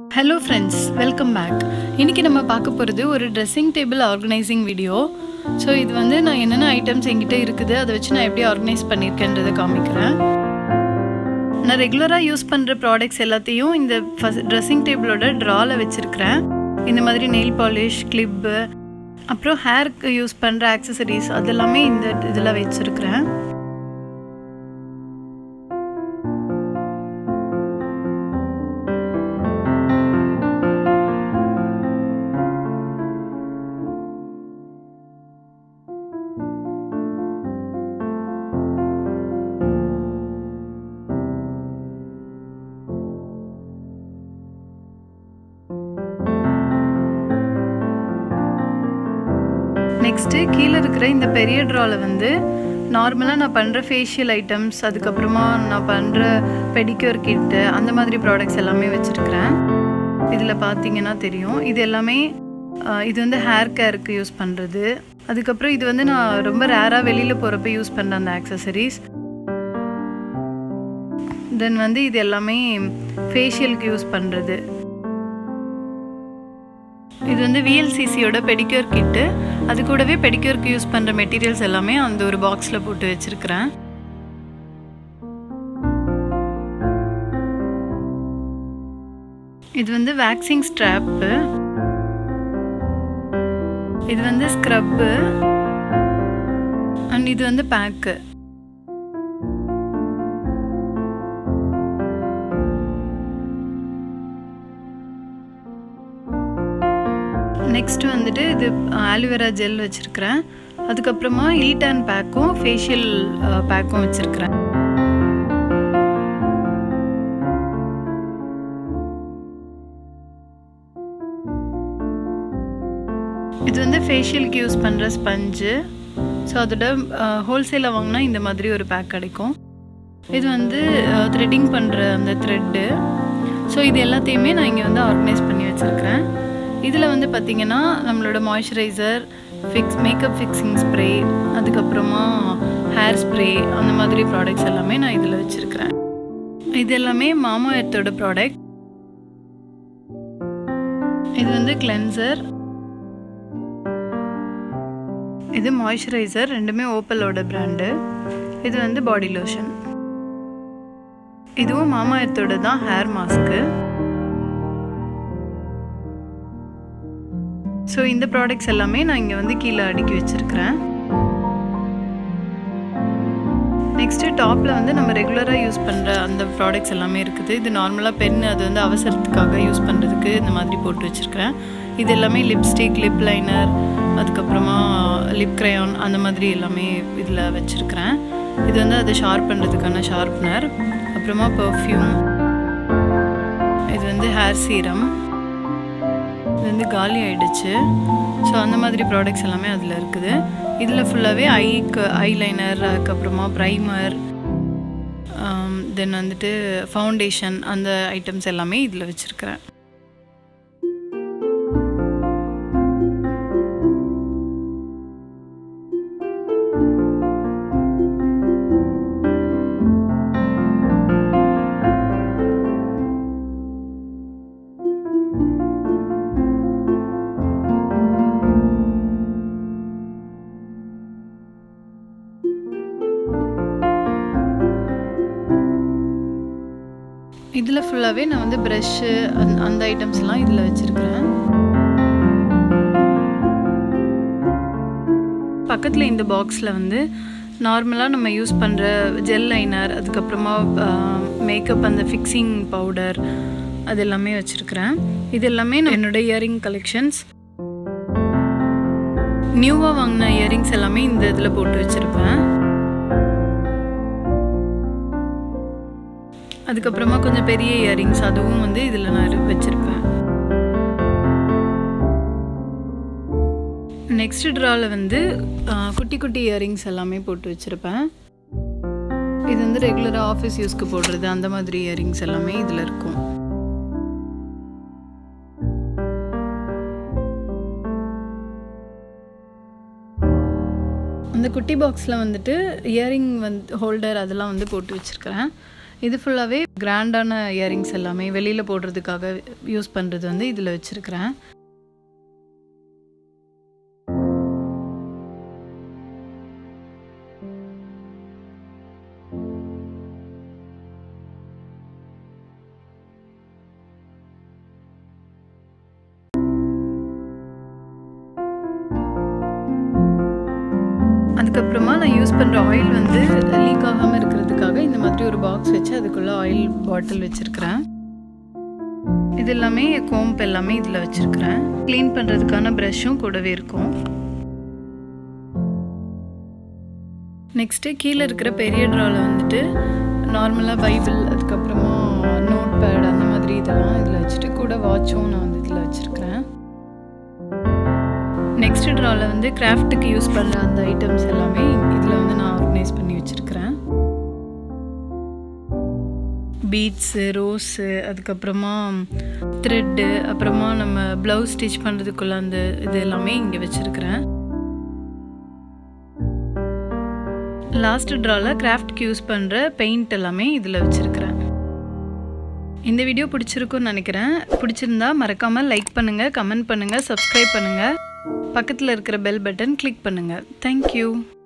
hello friends welcome back இன்றைக்கி நம்ம பார்க்க போகிறது ஒரு dressing table organising video so இது வந்து நான் என்னென்ன ஐட்டம்ஸ் என்கிட்ட இருக்குது அதை வச்சு நான் எப்படி ஆர்கனைஸ் பண்ணியிருக்கேன்றதை காமிக்கிறேன் நான் ரெகுலராக யூஸ் பண்ணுற ப்ராடக்ட்ஸ் எல்லாத்தையும் இந்த ஃபஸ்ட் ட்ரெஸ்ஸிங் டேபிளோட ட்ராவில் வச்சுருக்கிறேன் இந்த மாதிரி நெயில் பாலிஷ் கிளிப்பு அப்புறம் ஹேருக்கு யூஸ் பண்ணுற ஆக்சசரிஸ் அதெல்லாமே இந்த இதில் வச்சுருக்கிறேன் நெக்ஸ்ட்டு கீழே இருக்கிற இந்த பெரிய ட்ராவில் வந்து நார்மலாக நான் பண்ணுற ஃபேஷியல் ஐட்டம்ஸ் அதுக்கப்புறமா நான் பண்ணுற பெடிக்யூர் கிட்டு அந்த மாதிரி ப்ராடக்ட்ஸ் எல்லாமே வச்சுருக்கிறேன் இதில் பார்த்தீங்கன்னா தெரியும் இது எல்லாமே ஆஹ், இது வந்து ஹேர் கேருக்கு யூஸ் பண்ணுறது அதுக்கப்புறம் இது வந்து நான் ரொம்ப ரேராக வெளியில் போகிறப்ப யூஸ் பண்ணுற அந்த ஆக்சசரிஸ் தென் வந்து இது எல்லாமே ஃபேஷியலுக்கு யூஸ் பண்ணுறது இது வந்து விஎல்சிசியோட பெடிக்யூர் கிட்டு அது கூடவே பெடிக்யூருக்கு யூஸ் பண்ணுற மெட்டீரியல்ஸ் எல்லாமே அந்த ஒரு பாக்ஸில் போட்டு வச்சுருக்கிறேன் இது வந்து வேக்சிங் ஸ்ட்ராப்பு இது வந்து ஸ்க்ரப்பு அண்ட் இது வந்து பேக்கு நெக்ஸ்ட் வந்துட்டு இது ஆலிவேரா ஜெல் வச்சுருக்கிறேன் அதுக்கப்புறமா ஈட்டான் பேக்கும் ஃபேஷியல் பேக்கும் வச்சுருக்கிறேன் இது வந்து ஃபேஷியலுக்கு யூஸ் பண்ணுற ஸ்பஞ்சு ஸோ அதோட ஹோல்சேலில் வாங்கினா இந்த மாதிரி ஒரு பேக் கிடைக்கும் இது வந்து த்ரெட்டிங் பண்ணுற அந்த த்ரெட்டு ஸோ இது எல்லாத்தையுமே நான் இங்கே வந்து ஆர்கனைஸ் பண்ணி வச்சுருக்கிறேன் இதில் வந்து பார்த்திங்கன்னா நம்மளோட moisturiser fix makeup fixing spray அதுக்கப்புறமா ஹேர் ஸ்ப்ரே அந்த மாதிரி ப்ராடக்ட்ஸ் எல்லாமே நான் இதில் வச்சுருக்கிறேன் இது எல்லாமே மாமா எர்த்தோட ப்ராடக்ட் இது வந்து கிளென்சர் இது மாய்ஸ்சரைசர் ரெண்டுமே ஓப்பலோட பிராண்டு இது வந்து பாடி லோஷன் இதுவும் மாமா எர்த்தோட தான் ஹேர் மாஸ்க்கு ஸோ இந்த ப்ராடக்ட்ஸ் எல்லாமே நான் இங்கே வந்து கீழே அடுக்கி வச்சுருக்கிறேன் நெக்ஸ்ட்டு டாப்பில் வந்து நம்ம ரெகுலராக யூஸ் பண்ணுற அந்த ப்ராடக்ட்ஸ் எல்லாமே இருக்குது இது நார்மலாக பென் அது வந்து அவசரத்துக்காக யூஸ் பண்ணுறதுக்கு இந்த மாதிரி போட்டு வச்சுருக்கிறேன் இது எல்லாமே லிப்ஸ்டிக் லிப் லைனர் அதுக்கப்புறமா லிப் க்ரையான் அந்த மாதிரி எல்லாமே இதில் வச்சுருக்கிறேன் இது வந்து அதை ஷார்ப் பண்ணுறதுக்கான ஷார்ப்னர் அப்புறமா பர்ஃப்யூம் இது வந்து ஹேர் சீரம் இது வந்து காலி ஆயிடுச்சு ஸோ அந்த மாதிரி ப்ராடக்ட்ஸ் எல்லாமே அதில் இருக்குது இதில் ஃபுல்லாகவே ஐக்கு ஐலைனர் அதுக்கப்புறமா ப்ரைமர் தென் வந்துட்டு ஃபவுண்டேஷன் அந்த ஐட்டம்ஸ் எல்லாமே இதில் வச்சுருக்கிறேன் இதில் ஃபுல்லாகவே நான் வந்து ப்ரஷ்ஷு அந் அந்த ஐட்டம்ஸ்லாம் இதில் வச்சுருக்கிறேன் பக்கத்தில் இந்த பாக்ஸில் வந்து நார்மலாக நம்ம யூஸ் பண்ணுற ஜெல் லைனர் அதுக்கப்புறமா மேக்கப் அந்த ஃபிக்ஸிங் பவுடர் அது எல்லாமே வச்சுருக்கிறேன் இது எல்லாமே நான் என்னோட இயரிங் கலெக்ஷன்ஸ் நியூவாக வாங்கின இயரிங்ஸ் எல்லாமே இந்த இதில் போட்டு வச்சுருப்பேன் அதுக்கப்புறமா கொஞ்சம் பெரிய இயரிங்ஸ் அதுவும் வந்து இதில் நான் இரு- வச்சிருப்பேன் நெக்ஸ்ட் ட்ராவில் வந்து ஆ, குட்டி குட்டி இயரிங்ஸ் எல்லாமே போட்டு வச்சுருப்பேன் இது வந்து ரெகுலராக ஆஃபீஸ் யூஸ்க்கு போடுறது அந்த மாதிரி இயரிங்ஸ் எல்லாமே இதில் இருக்கும் அந்த குட்டி பாக்ஸில் வந்துட்டு இயரிங் வந்து ஹோல்டர் அதெல்லாம் வந்து போட்டு வச்சுருக்கிறேன் இது ஃபுல்லாகவே கிராண்டான இயரிங்ஸ் எல்லாமே வெளியில் போடுறதுக்காக யூஸ் பண்ணுறது வந்து இதில் வச்சுருக்கிறேன் அதுக்கப்புறமா நான் யூஸ் பண்ணுற ஆயில் வந்து லீக் ஆகாமல் இருக்கிறதுக்காக இந்த மாதிரி ஒரு பாக்ஸ் வச்சு அதுக்குள்ளே ஆயில் பாட்டில் வச்சுருக்கிறேன் இது எல்லாமே கோம்ப் எல்லாமே இதில் வச்சுருக்கிறேன் க்ளீன் பண்ணுறதுக்கான ப்ரஷ்ஷும் கூடவே இருக்கும் நெக்ஸ்ட்டு கீழே இருக்கிற பெரிய ட்ராவில் வந்துட்டு நார்மலாக பைபிள் அதுக்கப்புறமா நோட் பேட் அந்த மாதிரி இதெல்லாம் இதில் வச்சுட்டு கூட வாட்சும் நான் வந்து இதில் வச்சுருக்கிறேன் நெக்ஸ்ட் ட்ராவில் வந்து கிராஃப்ட்டுக்கு யூஸ் பண்ணுற அந்த ஐட்டம்ஸ் எல்லாமே இதில் வந்து நான் ஆர்கனைஸ் பண்ணி வச்சுருக்கிறேன் பீட்ஸு ரோஸு அதுக்கப்புறமா த்ரெட்டு அப்புறமா நம்ம ப்ளவுஸ் ஸ்டிச் பண்ணுறதுக்குள்ள அந்த இது எல்லாமே இங்கே வச்சுருக்கிறேன் லாஸ்ட் ட்ராவில் கிராஃப்ட்க்கு யூஸ் பண்ணுற பெயிண்ட் எல்லாமே இதில் வச்சுருக்கிறேன் இந்த வீடியோ பிடிச்சிருக்குன்னு நினைக்கிறேன் பிடிச்சிருந்தா மறக்காமல் லைக் பண்ணுங்கள் கமெண்ட் பண்ணுங்கள் சப்ஸ்கிரைப் பண்ணுங்கள் பக்கத்தில் இருக்கிற பெல் பட்டன் கிளிக் பண்ணுங்கள் தேங்க்யூ